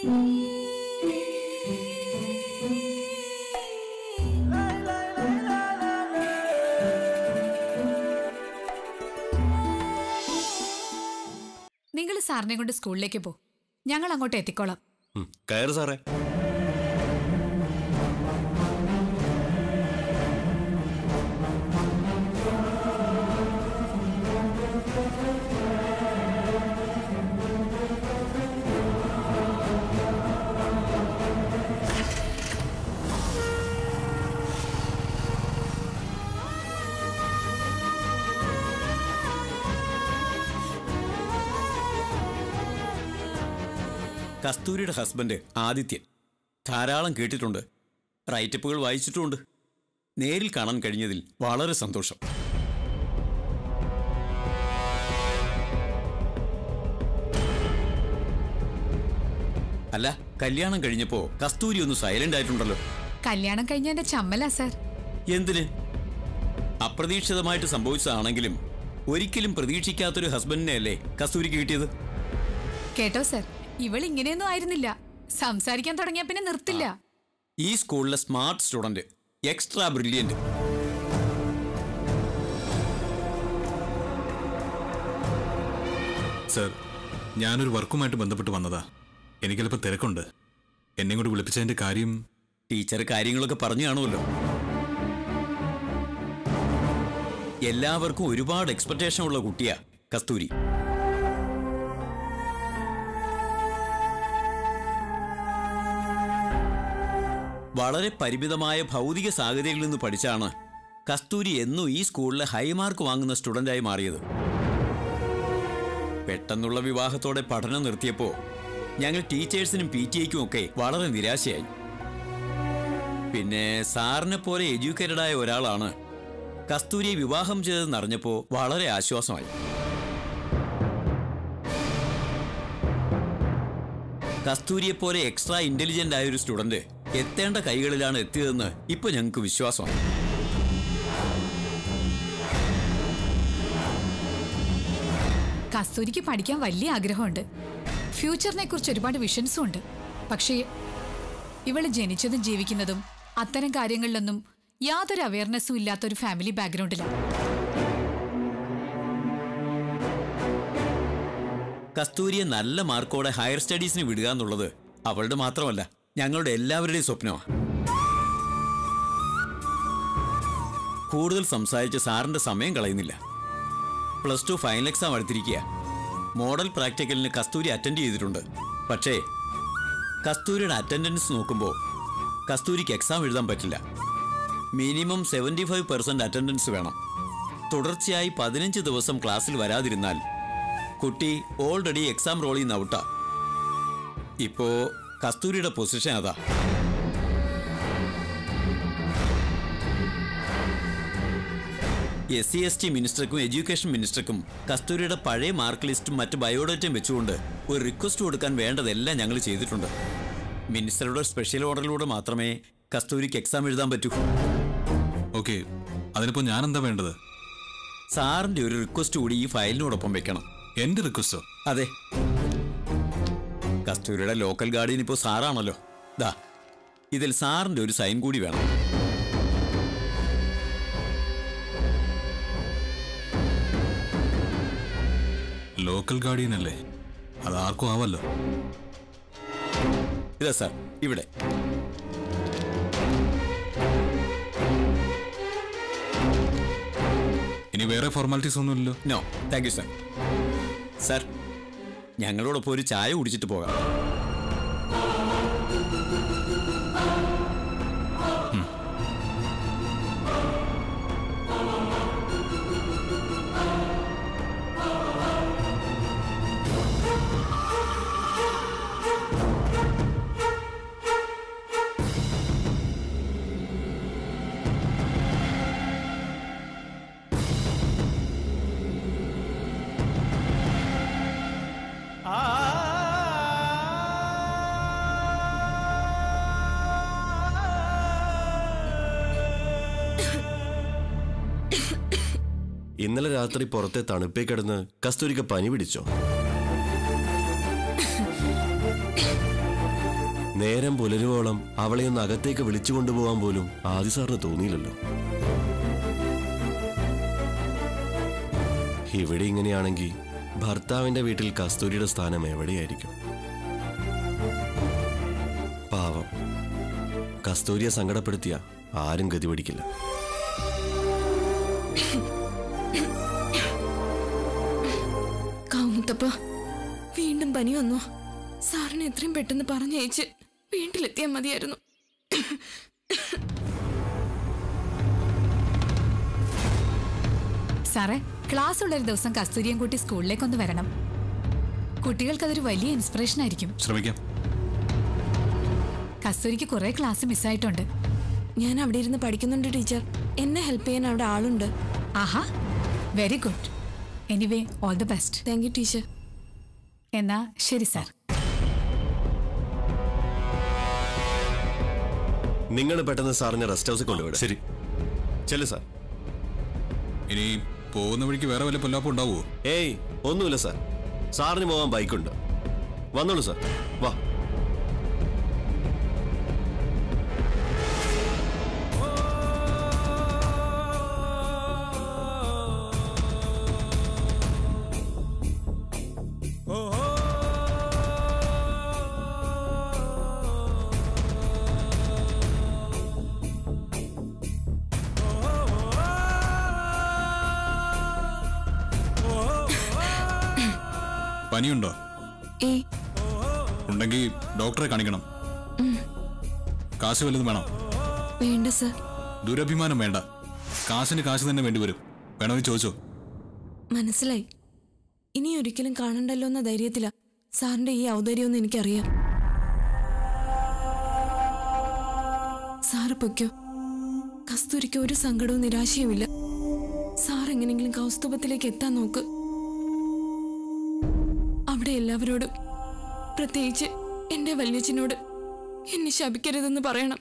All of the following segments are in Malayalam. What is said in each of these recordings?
നിങ്ങൾ സാറിനെ കൊണ്ട് സ്കൂളിലേക്ക് പോ ഞങ്ങൾ അങ്ങോട്ട് എത്തിക്കോളാം ഉം, കയറ് സാറേ കസ്തൂരിയുടെ ഹസ്ബൻഡ് ആദിത്യൻ ധാരാളം കേട്ടിട്ടുണ്ട് റൈറ്റപ്പുകൾ വായിച്ചിട്ടുമുണ്ട് നേരിൽ കാണാൻ കഴിഞ്ഞതിൽ വളരെ സന്തോഷം അല്ല കല്യാണം കഴിഞ്ഞപ്പോ കസ്തൂരി ഒന്ന് സൈലന്റ് ആയിട്ടുണ്ടല്ലോ കല്യാണം കഴിഞ്ഞതിന്റെ ചമ്മലാ സാർ എന്തിന് അപ്രതീക്ഷിതമായിട്ട് സംഭവിച്ചതാണെങ്കിലും ഒരിക്കലും പ്രതീക്ഷിക്കാത്തൊരു ഹസ്ബൻഡിനെ അല്ലേ കസ്തൂരിക്ക് കിട്ടിയത് കേട്ടോ സാർ ഇവൾ ഇങ്ങനെയൊന്നും ആയിരുന്നില്ല സംസാരിക്കാൻ തുടങ്ങിയ പിന്നെ നിർത്തില്ല ഈ സ്കൂളിലെ smart student extra brilliant sir ഞാനൊരു വർക്കുമായിട്ട് ബന്ധപ്പെട്ട് വന്നതാ എനിക്കല്പം തിരക്കുണ്ട് എന്നെ കൂടി വിളിപ്പിച്ചതിന്റെ കാര്യം ടീച്ചർ കാര്യങ്ങളൊക്കെ പറഞ്ഞു കാണുമല്ലോ എല്ലാവർക്കും ഒരുപാട് എക്സ്പെക്ടേഷൻ ഉള്ള കുട്ടിയാ കസ്തൂരി വളരെ പരിമിതമായ ഭൗതിക സാഹചര്യങ്ങളിൽ നിന്ന് പഠിച്ചാണ് കസ്തൂരി എന്നും ഈ സ്കൂളിലെ ഹൈമാർക്ക് വാങ്ങുന്ന സ്റ്റുഡൻ്റായി മാറിയത് പെട്ടെന്നുള്ള വിവാഹത്തോടെ പഠനം നിർത്തിയപ്പോൾ ഞങ്ങൾ ടീച്ചേഴ്സിനും പി ടി ഐക്കും ഒക്കെ വളരെ നിരാശയായി പിന്നെ സാറിനെ പോലെ എഡ്യൂക്കേറ്റഡ് ആയ ഒരാളാണ് കസ്തൂരിയെ വിവാഹം ചെയ്തതെന്നറിഞ്ഞപ്പോൾ വളരെ ആശ്വാസമായി കസ്തൂരിയെ പോലെ എക്സ്ട്രാ ഇന്റലിജന്റ് ആയ ഒരു സ്റ്റുഡന്റ് എത്തേണ്ട കൈകളിലാണ് എത്തിയതെന്ന് ഇപ്പൊ ഞങ്ങൾക്ക് വിശ്വാസമാണ് കസ്തൂരിക്ക് പഠിക്കാൻ വലിയ ആഗ്രഹമുണ്ട് ഫ്യൂച്ചറിനെ കുറിച്ച് ഒരുപാട് വിഷൻസും ഉണ്ട് പക്ഷേ ഇവള് ജനിച്ചതും ജീവിക്കുന്നതും അത്തരം കാര്യങ്ങളിലൊന്നും യാതൊരു അവയർനെസ്സും ഇല്ലാത്തൊരു ഫാമിലി ബാക്ക്ഗ്രൗണ്ടിലാണ് കസ്തൂരിയെ നല്ല മാർക്കോടെ ഹയർ സ്റ്റഡീസിന് വിടുക എന്നുള്ളത് അവളുടെ മാത്രമല്ല ഞങ്ങളുടെ എല്ലാവരുടെയും സ്വപ്നമാണ് കൂടുതൽ സംസാരിച്ച് സാറിന്റെ സമയം കളയുന്നില്ല പ്ലസ് ടു ഫൈനൽ എക്സാം അടുത്തിരിക്കുക മോഡൽ പ്രാക്ടിക്കലിന് കസ്തൂരി അറ്റൻഡ് ചെയ്തിട്ടുണ്ട് പക്ഷേ കസ്തൂരിയുടെ അറ്റൻഡൻസ് നോക്കുമ്പോൾ കസ്തൂരിക്ക് എക്സാം എഴുതാൻ പറ്റില്ല minimum seventy five percent attendance വേണം തുടർച്ചയായി പതിനഞ്ച് ദിവസം ക്ലാസ്സിൽ വരാതിരുന്നാൽ കുട്ടി ഓൾറെഡി എക്സാം റോളിൽ നിന്ന് ഔട്ടാ ഇപ്പോ കസ്തൂരിയുടെ പൊസിഷൻ അതാ എസ് സി എസ് ടി മിനിസ്റ്റർക്കും എഡ്യൂക്കേഷൻ മിനിസ്റ്റർക്കും കസ്തൂരിയുടെ പഴയ മാർക്ക് ലിസ്റ്റും മറ്റ് ബയോഡേറ്റയും വെച്ചുകൊണ്ട് ഒരു റിക്വസ്റ്റ് കൊടുക്കാൻ വേണ്ടതെല്ലാം ഞങ്ങൾ ചെയ്തിട്ടുണ്ട് മിനിസ്റ്ററുടെ സ്പെഷ്യൽ ഓർഡറിലൂടെ മാത്രമേ കസ്തൂരിക്ക് എക്സാം എഴുതാൻ പറ്റൂ ഓക്കെ അതിനിപ്പോ ഞാൻ എന്താ വേണ്ടത് സാറിന്റെ ഒരു റിക്വസ്റ്റ് കൂടി ഈ ഫയലിനോടൊപ്പം വെക്കണം എന്റെ റിക്വസ്റ്റോ അതെ കസ്തൂരിയുടെ ലോക്കൽ ഗാർഡിയൻ ഇപ്പോൾ സാറാണല്ലോ ദാ ഇതിൽ സാറിന്റെ ഒരു സൈൻ കൂടി വേണം ലോക്കൽ ഗാർഡിയൻ അല്ലേ അത് ആർക്കും ആവല്ലോ ഇതാ സാർ ഇവിടെ ഇനി വേറെ ഫോർമാലിറ്റീസ് ഒന്നുമില്ലല്ലോ no thank you sir sir ഞങ്ങളോടൊപ്പം ഒരു ചായ കുടിച്ചിട്ട് പോകാം ഇന്നലെ രാത്രി പുറത്തെ തണുപ്പേ കിടന്ന് കസ്തൂരിക്ക് പനി പിടിച്ചോ നേരം പുലരുവോളം അവളെ ഒന്ന് അകത്തേക്ക് വിളിച്ചു കൊണ്ടുപോകാൻ പോലും ആദി സാറിന് തോന്നിയില്ലല്ലോ ഇവിടെ ഇങ്ങനെയാണെങ്കിൽ ഭർത്താവിന്റെ വീട്ടിൽ കസ്തൂരിയുടെ സ്ഥാനം എവിടെയായിരിക്കും പാവം കസ്തൂരിയെ സങ്കടപ്പെടുത്തിയ ആരും ഗതി പിടിക്കില്ല കാമുത്തപ്പ വീണ്ടും പനി വന്നു സാറിന് എത്രയും പെട്ടെന്ന് പറഞ്ഞയച്ച് വീട്ടിലെത്തിയാൽ മതിയായിരുന്നു സാറേ ക്ലാസ് ഉള്ള ഒരു ദിവസം കസ്തൂരിയും കൂട്ടി സ്കൂളിലേക്കൊന്ന് വരണം കുട്ടികൾക്കതൊരു വലിയ ഇൻസ്പിറേഷൻ ആയിരിക്കും ശ്രമിക്കാം കസ്തൂരിക്ക് കുറെ ക്ലാസ് മിസ്സായിട്ടുണ്ട് ഞാൻ അവിടെ ഇരുന്ന് പഠിക്കുന്നുണ്ട് ടീച്ചർ എന്നെ ഹെൽപ്പ് ചെയ്യാൻ അവിടെ ആളുണ്ട് ആഹാ very good anyway all the best thank you teacher എന്നാ ശരി സാർ നിങ്ങൾ പെട്ടെന്ന് സാറിനെ റെസ്റ്റ് ഹൗസിൽ കൊണ്ടുവിടും ശരി ചെല്ലു സാർ ഇനി പോകുന്ന വഴിക്ക് വേറെ വല്ല പൊല്ലാപ്പം ഉണ്ടാവുമോ ഏയ് ഒന്നുമില്ല സാർ സാറിന് പോകാൻ ബൈക്കുണ്ട് വന്നോളൂ സാർ വാ പനിയുണ്ടോ ഏയ് ഉണ്ടെങ്കിൽ ഡോക്ടറെ കാണിക്കണം കാശ് വല്ലതും വേണം വേണ്ട സർ ദുരഭിമാനം വേണ്ട കാശിന് കാശ് തന്നെ വേണ്ടി വരും വേണമെങ്കിൽ ചോദിച്ചോ മനസ്സിലായി ഇനി ഒരിക്കലും കാണണ്ടല്ലോ എന്ന ധൈര്യത്തിലാ സാറിന്റെ ഈ ഔദാര്യമൊന്നും എനിക്കറിയാം സാറ് പൊയ്ക്കോ കസ്തൂരിക്ക് ഒരു സങ്കടവും നിരാശയുമില്ല സാർ എങ്ങനെങ്കിലും കൗസ്തുഭത്തിലേക്ക് എത്താൻ നോക്ക് അവിടെ എല്ലാവരോടും പ്രത്യേകിച്ച് എന്റെ വല്യച്ഛനോട് എന്നെ ശപിക്കരുതെന്ന് പറയണം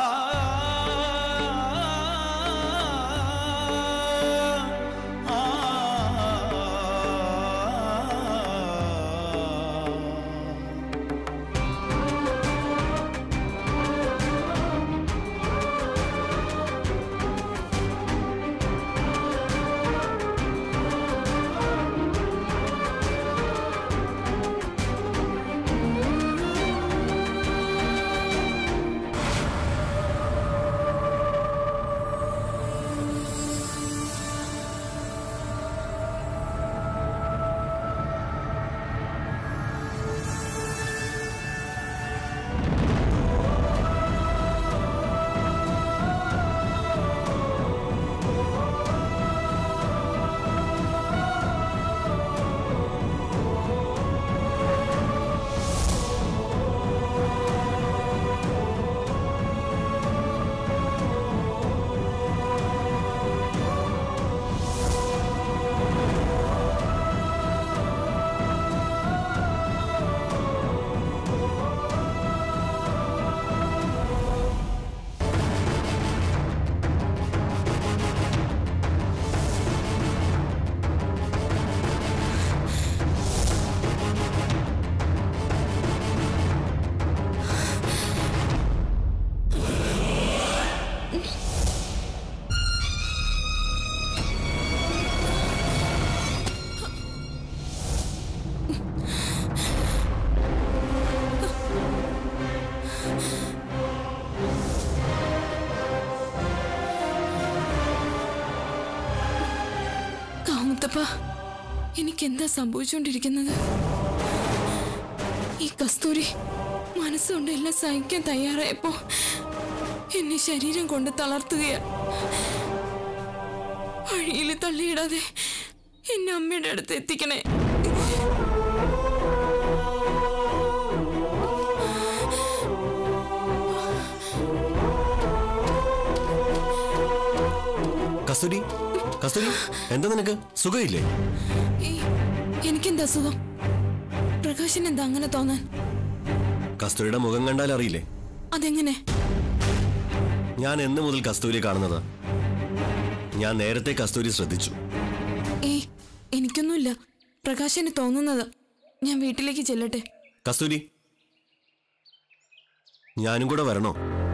കാമുത്തപ്പ എനിക്കെന്താ സംഭവിച്ചുകൊണ്ടിരിക്കുന്നത് ഈ കസ്തൂരി മനസ്സുകൊണ്ട് എല്ലാം സഹിക്കാൻ തയ്യാറായപ്പോ എന്നെ ശരീരം കൊണ്ട് തളർത്തുകയാ വഴിയിൽ തള്ളിയിടാതെ എന്നെ അമ്മയുടെ അടുത്ത് എത്തിക്കണേ കസ്തൂരി കസ്തൂരി എന്താ നിനക്ക് സുഖമില്ലേ ഏയ്, എനിക്കെന്താ അസുഖം പ്രകാശൻ എന്താ അങ്ങനെ തോന്നാൻ കസ്തൂരിയുടെ മുഖം കണ്ടാൽ അറിയില്ലേ അതെങ്ങനെ ഞാൻ എന്ന് മുതൽ കസ്തൂരി കാണുന്നത് ഞാൻ നേരത്തെ കസ്തൂരി ശ്രദ്ധിച്ചു ഏയ് എനിക്കൊന്നുമില്ല പ്രകാശന് തോന്നുന്നത് ഞാൻ വീട്ടിലേക്ക് ചെല്ലട്ടെ കസ്തൂരി ഞാനും കൂടെ വരണോ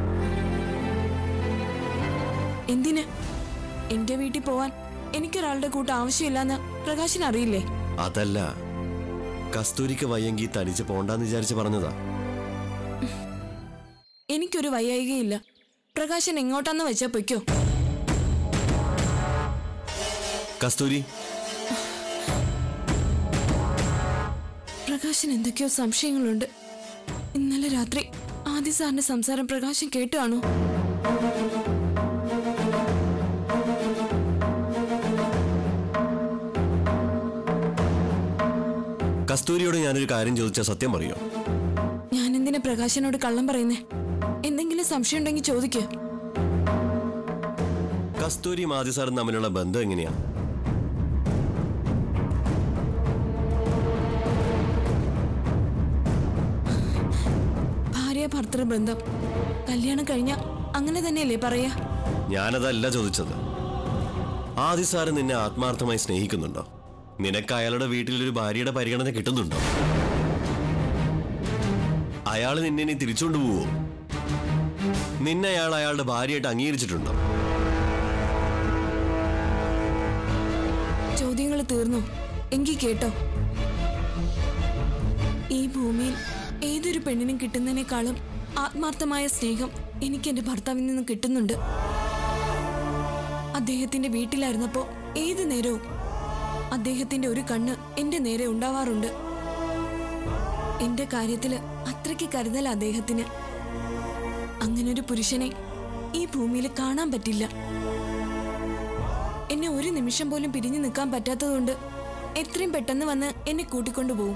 എന്തിന് എന്റെ വീട്ടിൽ പോവാൻ എനിക്കൊരാളുടെ കൂട്ട് ആവശ്യമില്ലെന്ന് പ്രകാശിന് അറിയില്ലേ അതല്ല കസ്തൂരിക്ക് വയ്യെങ്കി തനിച്ച് പോണ്ടാന്ന് വിചാരിച്ച് പറഞ്ഞതാ എനിക്കൊരു വയ്യായികയില്ല പ്രകാശൻ എങ്ങോട്ടാന്ന് വെച്ചാ പൊയ്ക്കോ കസ്തൂരി പ്രകാശൻ എന്തൊക്കെയോ സംശയങ്ങളുണ്ട് ഇന്നലെ രാത്രി ആദി സാറിന്റെ സംസാരം പ്രകാശൻ കേട്ടാണോ കസ്തൂരിയോട് ഞാനൊരു കാര്യം ചോദിച്ചാൽ സത്യം പറയോ ഞാൻ എന്തിനാ പ്രകാശനോട് കള്ളം പറയുന്നേ എന്തെങ്കിലും സംശയം ഉണ്ടെങ്കിൽ ചോദിക്കുക കസ്തൂരിയും ആദി സാറും തമ്മിലുള്ള ബന്ധം എങ്ങനെയാ ഭാര്യ ഭർത്തൃ ബന്ധം കല്യാണം കഴിഞ്ഞ അങ്ങനെ തന്നെയല്ലേ പറയാ ഞാനതല്ല ചോദിച്ചത് ആദി സാറ് നിന്നെ ആത്മാർത്ഥമായി സ്നേഹിക്കുന്നുണ്ടോ നിനക്ക് അയാളുടെ വീട്ടിലൊരു ഭാര്യയുടെ പരിഗണന കിട്ടുന്നുണ്ടോ അയാൾ നിന്നെ ഇനി തിരിച്ചുകൊണ്ട് പോവോ നിന്നെ അയാൾ അയാളുടെ ഭാര്യയായിട്ട് അംഗീകരിച്ചിട്ടുണ്ടോ ചോദ്യങ്ങൾ തീർന്നു എങ്കിൽ കേട്ടോ ഈ ഭൂമിയിൽ ഏതൊരു പെണ്ണിനും കിട്ടുന്നതിനേക്കാളും ആത്മാർത്ഥമായ സ്നേഹം എനിക്ക് എന്റെ ഭർത്താവിൽ നിന്ന് കിട്ടുന്നുണ്ട് അദ്ദേഹത്തിന്റെ വീട്ടിലായിരുന്നപ്പോ ഏത് നേരവും അദ്ദേഹത്തിന്റെ ഒരു കണ്ണ് എന്റെ നേരെ ഉണ്ടാവാറുണ്ട് എന്റെ കാര്യത്തില് അത്രയ്ക്ക് കരുതൽ അദ്ദേഹത്തിന് അങ്ങനൊരു പുരുഷനെ ഈ ഭൂമിയിൽ കാണാൻ പറ്റില്ല എന്നെ ഒരു നിമിഷം പോലും പിരിഞ്ഞു നിൽക്കാൻ പറ്റാത്തതുകൊണ്ട് എത്രയും പെട്ടെന്ന് വന്ന് എന്നെ കൂട്ടിക്കൊണ്ടുപോകും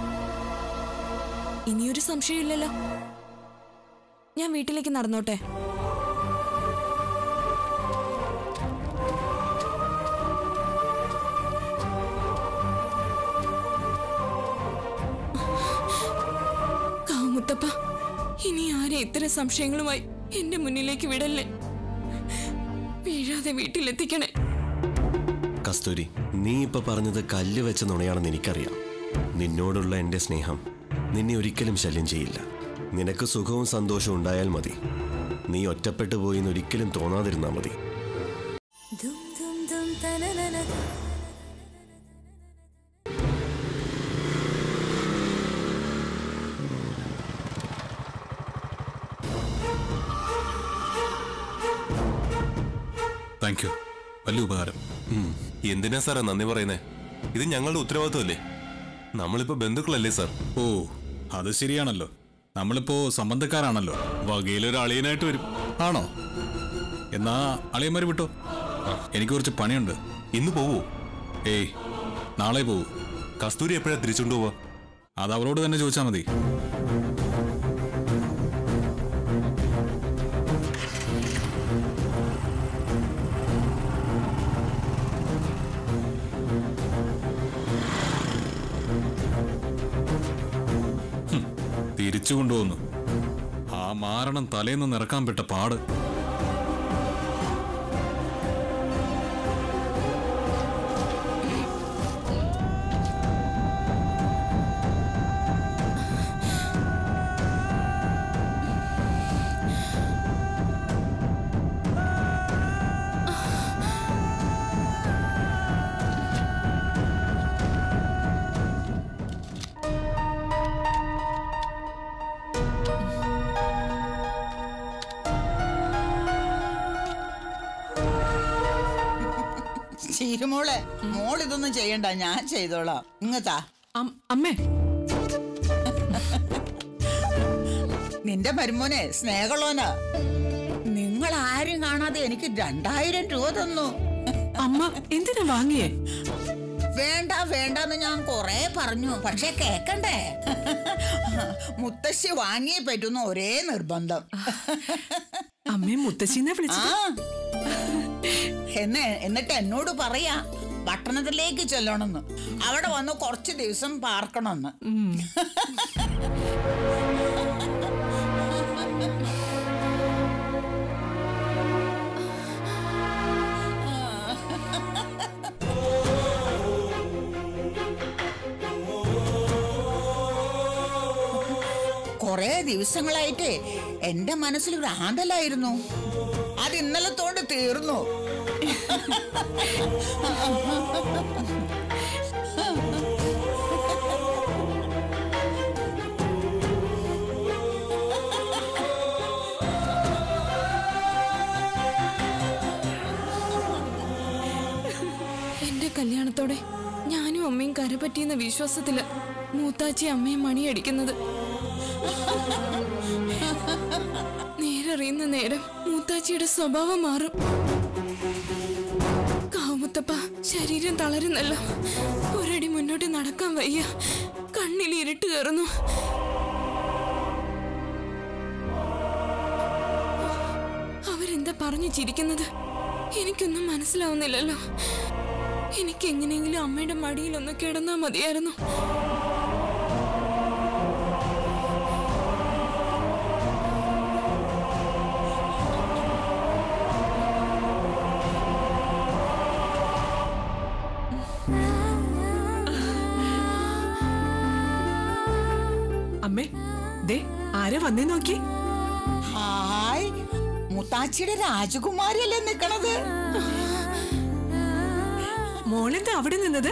ഇനിയൊരു സംശയമില്ലല്ലോ ഞാൻ വീട്ടിലേക്ക് നടന്നോട്ടെ കാമുത്തപ്പ ഇനി ആരെ ഇത്തരം സംശയങ്ങളുമായി എന്റെ മുന്നിലേക്ക് വിടല്ലേ വീഴാതെ വീട്ടിലെത്തിക്കണേ കസ്തൂരി നീ ഇപ്പൊ പറഞ്ഞത് കല്ല് വെച്ച നുണയാണെന്ന് എനിക്കറിയാം നിന്നോടുള്ള എന്റെ സ്നേഹം നിന്നെ ഒരിക്കലും ശല്യം ചെയ്യില്ല നിനക്ക് സുഖവും സന്തോഷവും ഉണ്ടായാൽ മതി നീ ഒറ്റപ്പെട്ടു പോയി എന്ന് ഒരിക്കലും തോന്നാതിരുന്നാ മതി താങ്ക് യു വലിയ ഉപകാരം എന്തിനാ സാറേ നന്ദി പറയുന്നേ ഇത് ഞങ്ങളുടെ ഉത്തരവാദിത്വമല്ലേ നമ്മളിപ്പോ ബന്ധുക്കളല്ലേ സാർ ഓ അത് ശരിയാണല്ലോ നമ്മളിപ്പോ സംബന്ധക്കാരാണല്ലോ വകയിലൊരു അളിയനായിട്ട് വരും ആണോ എന്നാ അളിയന്മാര് വിട്ടോ എനിക്ക് കുറച്ച് പണിയുണ്ട് ഇന്ന് പോവോ ഏയ് നാളെ പോവൂ കസ്തൂരി എപ്പോഴാ തിരിച്ചുകൊണ്ട് പോവാ അത് അവരോട് തന്നെ ചോദിച്ചാൽ മതി ഹും, തിരിച്ചു കൊണ്ടുപോകുന്നു ആ മാരണം തലേന്ന് നിറക്കാൻ പെട്ട പാട് ചീരുമോളെ മോൾ ഇതൊന്നും ചെയ്യണ്ട ഞാൻ ചെയ്തോളാം ഇങ്ങത്താ അം- അമ്മേ നിന്റെ മരുമോനെ സ്നേഹമുള്ളവനാ നിങ്ങൾ ആരും കാണാതെ എനിക്ക് രണ്ടായിരം രൂപ തന്നു അമ്മ എന്തിനാ വാങ്ങിയേ വേണ്ട വേണ്ടെന്ന് ഞാൻ കൊറേ പറഞ്ഞു പക്ഷെ കേക്കണ്ടേ മുത്തശ്ശി വാങ്ങിയേ പറ്റുന്ന ഒരേ നിർബന്ധം അമ്മയെ മുത്തശ്ശിനെ ആ വിളിച്ചു എന്നെ എന്നിട്ട് എന്നോട് പറയാ പട്ടണത്തിലേക്ക് ചെല്ലണമെന്ന് അവിടെ വന്ന് കുറച്ച് ദിവസം പാർക്കണമെന്ന് കൊറേ ദിവസങ്ങളായിട്ട് എന്റെ മനസ്സിൽ ഭ്രാന്തലായിരുന്നു അത് ഇന്നലത്തോണ്ട് തീർന്നു എന്റെ കല്യാണത്തോടെ ഞാനും അമ്മയും കരപറ്റിയെന്ന വിശ്വാസത്തില് മൂത്താച്ചി അമ്മയും മണിയടിക്കുന്നത് നേരറിയുന്ന നേരം മൂത്താച്ചിയുടെ സ്വഭാവം മാറും കാവുമുത്തപ്പ ശരീരം തളരുന്നല്ലോ ഒരടി മുന്നോട്ട് നടക്കാൻ വയ്യ കണ്ണിൽ ഇരുട്ട് കയറുന്നു അവരെന്താ പറഞ്ഞു ചിരിക്കുന്നത് എനിക്കൊന്നും മനസ്സിലാവുന്നില്ലല്ലോ എനിക്ക് എങ്ങനെയെങ്കിലും അമ്മയുടെ മടിയിൽ ഒന്ന് കിടന്നാ മതിയായിരുന്നു അമ്മേ ദേ ആരെ വന്നേ നോക്കി ഹായ് മുത്താച്ചിയുടെ രാജകുമാരിയല്ലേ നിക്കണത് മോളെന്താ അവിടെ നിന്നത്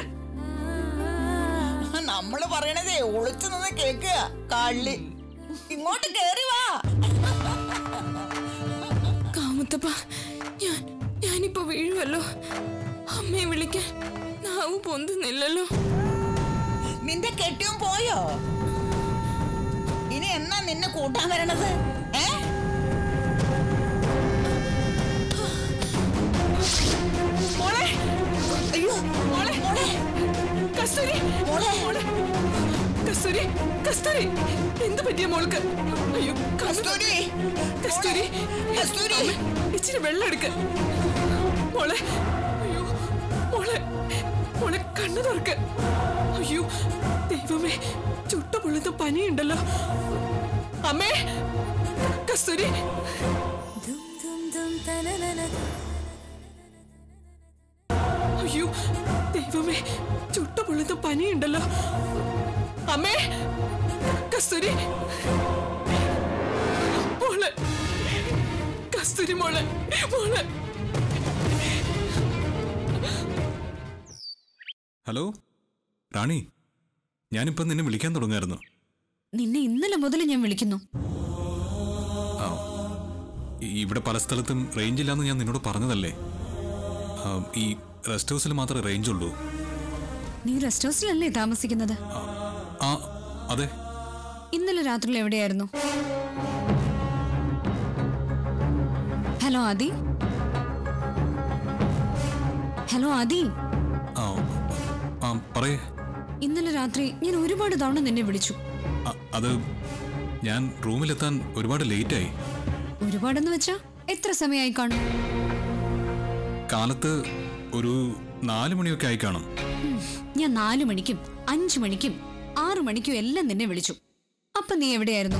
നമ്മള് പറയണതേ ഒളിച്ചു നിന്ന് കേക്കുക കള്ളി ഇങ്ങോട്ട് കേറി വാ കാമുത്തപ്പ ഞാൻ ഞാനിപ്പോ വീഴുവല്ലോ അമ്മയെ വിളിക്കാൻ നാവ് പൊന്തുന്നില്ലല്ലോ നിന്റെ കെട്ടിയും പോയോ ഇനി എന്നാ നിന്നെ കൂട്ടാൻ വരണത് ഏ മോളെ അയ്യോ മോളെ മോളെ കസ്തൂരി മോളെ മോളെ കസ്തൂരി കസ്തൂരി എന്ത് പറ്റിയ മോൾക്ക് അയ്യോ കസ്തൂരി കസ്തൂരി കസ്തൂരി അമ്മേ, ഇച്ചിരി വെള്ളം എടുക്ക മോളെ അയ്യോ മോളെ മോളെ കണ്ണു തുറക്ക് അയ്യോ ദൈവമേ ചുട്ട പൊള്ളുന്ന പനിയുണ്ടല്ലോ അമ്മേ കസ്തൂരി അയ്യോ ദൈവമേ ചുട്ട പൊള്ളുന്ന പനിയുണ്ടല്ലോ അമ്മേ കസ്തൂരി മോളെ കസ്തൂരി മോളെ മോളെ ഹലോ റാണി ഞാനിപ്പം നിന്നെ വിളിക്കാൻ തുടങ്ങായിരുന്നു നിന്നെ ഇന്നലെ മുതൽ ഞാൻ വിളിക്കുന്നു ആ ഈ- ഇവിടെ പല സ്ഥലത്തും റേഞ്ച് ഇല്ലാന്ന് ഞാൻ നിന്നോട് പറഞ്ഞതല്ലേ ആ, ഈ റെസ്റ്റ് ഹൗസിൽ മാത്രമേ റേഞ്ച് ഉള്ളൂ നീ റെസ്റ്റ് ഹൗസിലല്ലേ താമസിക്കുന്നത് ആ അതെ ഇന്നലെ രാത്രിയിൽ എവിടെയായിരുന്നു ഹലോ ആദി ഹലോ ആദി ആ ആ പറയേ ഇന്നലെ രാത്രി ഞാൻ ഒരുപാട് തവണ നിന്നെ വിളിച്ചു ആ, അത് ഞാൻ റൂമിലെത്താൻ ഒരുപാട് ലേറ്റായി ഒരുപാടെന്ന് വെച്ചാ എത്ര സമയമായി കാണും കാലത്ത് ഒരു നാല് മണിയൊക്കെ ആയി കാണും ഞാൻ നാലു മണിക്കും അഞ്ചു മണിക്കും ആറു മണിക്കും എല്ലാം നിന്നെ വിളിച്ചു അപ്പൊ നീ എവിടെയായിരുന്നു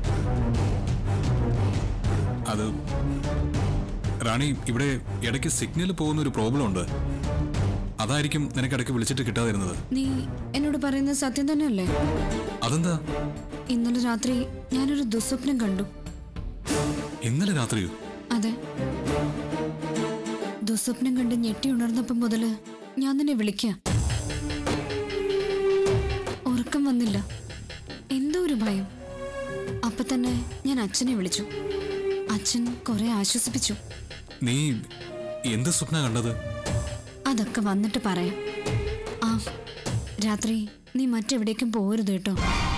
അത് റാണി ഇവിടെ ഇടയ്ക്ക് സിഗ്നൽ പോകുന്ന ഒരു പ്രോബ്ലം ഉണ്ട് അതായിരിക്കും നിനക്ക് ഇടയ്ക്ക് വിളിച്ചിട്ട് കിട്ടാതിരുന്നത് നീ എന്നോട് പറയുന്നത് സത്യം തന്നെയല്ലേ അതെന്താ ഇന്നലെ രാത്രി ഞാനൊരു ദുസ്വപ്നം കണ്ടു ഇന്നലെ രാത്രിയോ അതെ ദുസ്വപ്നം കണ്ട് ഞെട്ടി ഉണർന്നപ്പം മുതല് ഞാൻ നിന്നെ വിളിക്ക ഉറക്കം വന്നില്ല എന്തോ ഒരു ഭയം അപ്പൊ തന്നെ ഞാൻ അച്ഛനെ വിളിച്ചു അച്ഛൻ കുറെ ആശ്വസിപ്പിച്ചു നീ എന്ത് സ്വപ്ന കണ്ടത് അതൊക്കെ വന്നിട്ട് പറയാം ആ രാത്രി നീ മറ്റെവിടേക്കും പോകരുത് കേട്ടോ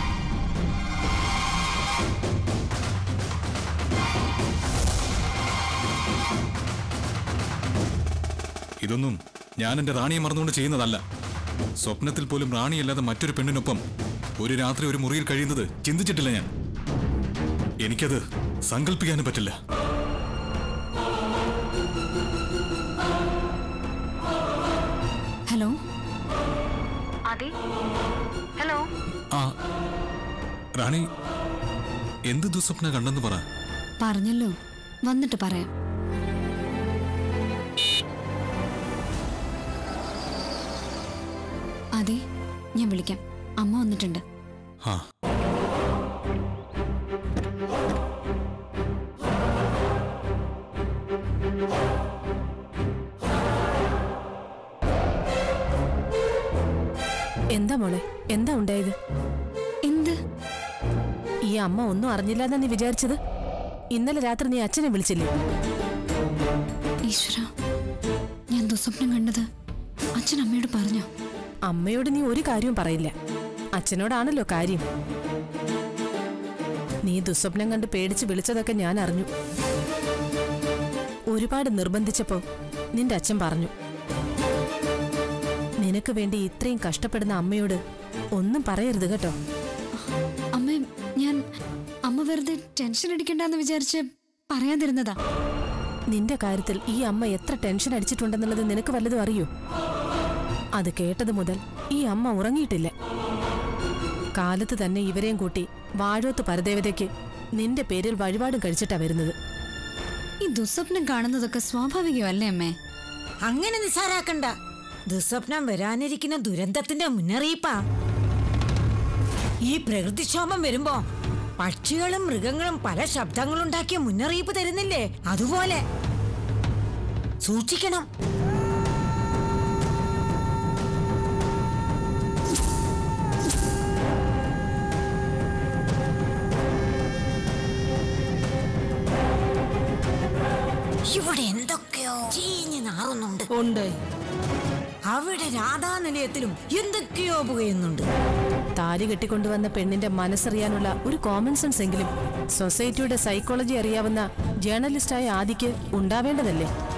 ഇതൊന്നും ഞാൻ എന്റെ റാണിയെ മറന്നുകൊണ്ട് ചെയ്യുന്നതല്ല സ്വപ്നത്തിൽ പോലും റാണിയല്ലാതെ മറ്റൊരു പെണ്ണിനൊപ്പം ഒരു രാത്രി ഒരു മുറിയിൽ കഴിയുന്നത് ചിന്തിച്ചിട്ടില്ല ഞാൻ എനിക്കത് സങ്കല്പിക്കാനും പറ്റില്ല ഹലോ അതെ ഹലോ ആ റാണി എന്ത് ദുസ്വപ്ന കണ്ടെന്ന് പറ പറഞ്ഞല്ലോ വന്നിട്ട് പറയാം അതെ ഞാൻ വിളിക്കാം അമ്മ വന്നിട്ടുണ്ട് ആ എന്താ മോളെ എന്താ ഉണ്ടായത് എന്ത് ഈ അമ്മ ഒന്നും അറിഞ്ഞില്ലെന്നാ നീ വിചാരിച്ചത് ഇന്നലെ രാത്രി നീ അച്ഛനെ വിളിച്ചില്ലേ ഈശ്വര ഞാൻ ദുസ്വപ്നം കണ്ടത് അച്ഛൻ അമ്മയോട് പറഞ്ഞോ അമ്മയോട് നീ ഒരു കാര്യവും പറയില്ല അച്ഛനോടാണല്ലോ കാര്യം നീ ദുസ്വപ്നം കണ്ട് പേടിച്ച് വിളിച്ചതൊക്കെ ഞാൻ അറിഞ്ഞു ഒരുപാട് നിർബന്ധിച്ചപ്പോ നിന്റെ അച്ഛൻ പറഞ്ഞു നിനക്ക് വേണ്ടി ഇത്രയും കഷ്ടപ്പെടുന്ന അമ്മയോട് ഒന്നും പറയരുത് കേട്ടോ അമ്മ ഞാൻ അമ്മ വെറുതെ ടെൻഷൻ അടിക്കണ്ടെന്ന് വിചാരിച്ച് പറയാതിരുന്നതാ നിന്റെ കാര്യത്തിൽ ഈ അമ്മ എത്ര ടെൻഷൻ അടിച്ചിട്ടുണ്ടെന്നുള്ളത് നിനക്ക് വല്ലതും അറിയോ അത് കേട്ടത് മുതൽ ഈ അമ്മ ഉറങ്ങിയിട്ടില്ല കാലത്ത് തന്നെ ഇവരെയും കൂട്ടി വാഴോത്ത് പരദേവതയ്ക്ക് നിന്റെ പേരിൽ വഴിപാടും കഴിച്ചിട്ടാ വരുന്നത് ഈ ദുസ്വപ്നം കാണുന്നതൊക്കെ സ്വാഭാവികമല്ലേ അമ്മേ അങ്ങനെ നിസ്സാരാക്കണ്ട ദുസ്വപ്നം വരാനിരിക്കുന്ന ദുരന്തത്തിന്റെ മുന്നറിയിപ്പാ ഈ പ്രകൃതിക്ഷോഭം വരുമ്പോ പക്ഷികളും മൃഗങ്ങളും പല ശബ്ദങ്ങളുണ്ടാക്കിയ മുന്നറിയിപ്പ് തരുന്നില്ലേ അതുപോലെ സൂക്ഷിക്കണം ഇവിടെ എന്തൊക്കെയോ ചീഞ്ഞ് നാറുന്നുണ്ട് ഉണ്ട് അവിടെ രാധാനിലയത്തിലും എന്തൊക്കെയോ പുകയുന്നുണ്ട് താലി കെട്ടിക്കൊണ്ടുവന്ന പെണ്ണിന്റെ മനസ്സറിയാനുള്ള ഒരു കോമൺ സെൻസ് എങ്കിലും സൊസൈറ്റിയുടെ സൈക്കോളജി അറിയാവുന്ന ജേർണലിസ്റ്റായ ആദിക്ക് ഉണ്ടാവേണ്ടതല്ലേ